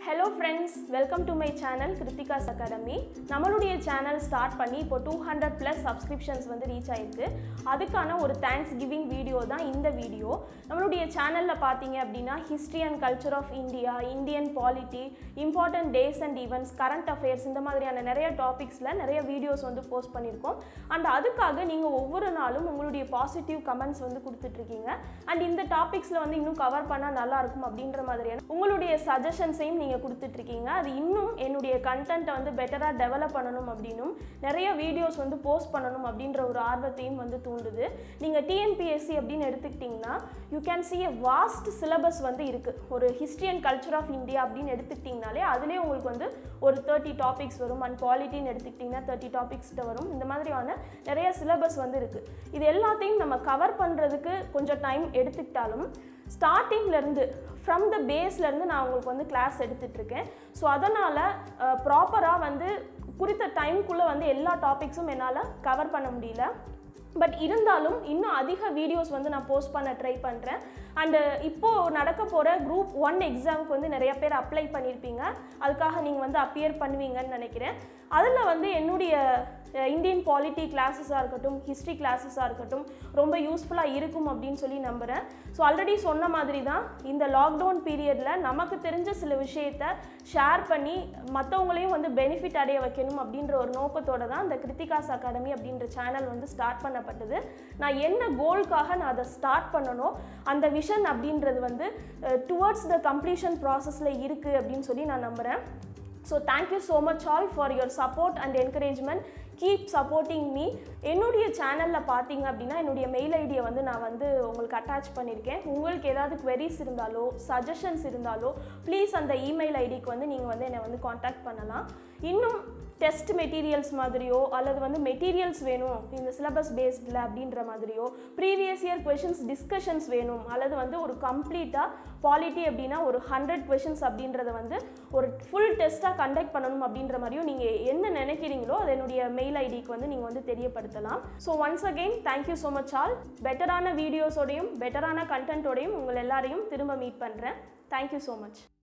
hello friends welcome to my channel Kiruthika's academy நம்மளுடைய channel start பண்ணி இப்போ டூ ஹண்ட்ரட் ப்ளஸ் சப்ஸ்கிரிப்ஷன்ஸ் வந்து reach ஆயிருக்கு அதுக்கான ஒரு தேங்க்ஸ் கிவிங் வீடியோ தான் இந்த வீடியோ நம்மளுடைய சேனலில் பார்த்தீங்க அப்படின்னா history and culture of India Indian polity important days and events current affairs இந்த மாதிரியான நிறைய டாபிக்ஸில் நிறைய வீடியோஸ் வந்து போஸ்ட் பண்ணியிருக்கோம் அண்ட் அதுக்காக நீங்கள் ஒவ்வொரு நாளும் உங்களுடைய பாசிட்டிவ் கமெண்ட்ஸ் வந்து கொடுத்துட்ருக்கீங்க அண்ட் இந்த டாபிக்ஸில் வந்து இன்னும் கவர் பண்ணால் நல்லா இருக்கும் அப்படின்ற மாதிரியான உங்களுடைய சஜஷன்ஸையும் நீங்கள் கொடுத்துட்ருக்கீங்க அது இன்னும் என்னுடைய கண்டென்ட்டை வந்து பெட்டராக டெவலப் பண்ணணும் அப்படின்னும் நிறைய வீடியோஸ் வந்து போஸ்ட் பண்ணணும் அப்படின்ற ஒரு ஆர்வத்தையும் வந்து தூண்டுது நீங்கள் டிஎன்பிஎஸ்சி அப்படின்னு எடுத்துக்கிட்டிங்கன்னா you can see a vast syllabus வந்து இருக்குது ஒரு history and culture of India அப்படின்னு எடுத்துக்கிட்டிங்கனாலே அதுலேயே உங்களுக்கு வந்து ஒரு தேர்ட்டி டாபிக்ஸ் வரும் அண்ட் பாலிட்டின்னு எடுத்துக்கிட்டிங்கன்னா தேர்ட்டி டாபிக்ஸ்கிட்ட வரும் இந்த மாதிரியான நிறைய சிலபஸ் வந்து இருக்குது இது எல்லாத்தையும் நம்ம கவர் பண்ணுறதுக்கு கொஞ்சம் டைம் எடுத்துக்கிட்டாலும் ஸ்டார்டிங்லேருந்து ஃப்ரம் த பேஸ்லேருந்து நான் உங்களுக்கு வந்து கிளாஸ் எடுத்துகிட்ருக்கேன் ஸோ அதனால் ப்ராப்பராக வந்து குறித்த டைம்குள்ளே வந்து எல்லா டாபிக்ஸும் என்னால் கவர் பண்ண முடியல பட் இருந்தாலும் இன்னும் அதிக வீடியோஸ் வந்து நான் போஸ்ட் பண்ண ட்ரை பண்ணுறேன் அண்டு இப்போது நடக்க போகிற குரூப் ஒன் எக்ஸாமுக்கு வந்து நிறைய பேர் அப்ளை பண்ணியிருப்பீங்க அதுக்காக நீங்கள் வந்து அப்பியர் பண்ணுவீங்கன்னு நினைக்கிறேன் அதில் வந்து என்னுடைய இந்தியன் பாலிட்டி கிளாஸஸாக இருக்கட்டும் ஹிஸ்ட்ரி கிளாஸஸாக இருக்கட்டும் ரொம்ப யூஸ்ஃபுல்லாக இருக்கும் அப்படின்னு சொல்லி நம்புகிறேன் ஸோ ஆல்ரெடி சொன்ன மாதிரி தான் இந்த லாக்டவுன் பீரியடில் நமக்கு தெரிஞ்ச சில விஷயத்த ஷேர் பண்ணி மற்றவங்களையும் வந்து பெனிஃபிட் அடைய வைக்கணும் அப்படின்ற ஒரு நோக்கத்தோட தான் இந்த கிருத்திகாஸ் அகாடமி அப்படின்ற சேனல் வந்து ஸ்டார்ட் பண்ணப்பட்டது நான் என்ன கோல்க்காக நான் அதை ஸ்டார்ட் பண்ணனோ அந்த விஷன் அப்படின்றது வந்து டுவர்ட்ஸ் த கம்ப்ளீஷன் ப்ராசஸில் இருக்குது அப்படின்னு சொல்லி நான் நம்புகிறேன் so thank you so much all for your support and encouragement keep supporting me என்னுடைய சேனலில் பார்த்தீங்க அப்படின்னா என்னுடைய மெயில் ஐடியை வந்து நான் வந்து உங்களுக்கு அட்டாச் பண்ணியிருக்கேன் உங்களுக்கு ஏதாவது queries இருந்தாலோ சஜஷன்ஸ் இருந்தாலோ ப்ளீஸ் அந்த இமெயில் ஐடிக்கு வந்து நீங்கள் வந்து என்னை வந்து காண்டாக்ட் பண்ணலாம் இன்னும் டெஸ்ட் மெட்டீரியல்ஸ் மாதிரியோ அல்லது வந்து மெட்டீரியல்ஸ் வேணும் இந்த சிலபஸ் பேஸ்டில் அப்படின்ற மாதிரியோ ப்ரீவியஸ் இயர் கொஷின்ஸ் டிஸ்கஷன்ஸ் வேணும் அல்லது வந்து ஒரு கம்ப்ளீட்டாக பாலிட்டி அப்படின்னா ஒரு ஹண்ட்ரட் கொஷின்ஸ் அப்படின்றத வந்து ஒரு ஃபுல் டெஸ்ட்டாக கண்டக்ட் பண்ணணும் அப்படின்ற மாதிரியும் நீங்கள் என்ன நினைக்கிறீங்களோ அது என்னுடைய மெயில் ஐடிக்கு வந்து நீங்கள் வந்து தெரியப்படுத்தலாம் so once again thank you so much all பெட்டரான வீடியோஸோடையும் பெட்டரான கண்டென்ட்டோடையும் உங்கள் எல்லாரையும் திரும்ப மீட் பண்ணுறேன் தேங்க்யூ ஸோ மச்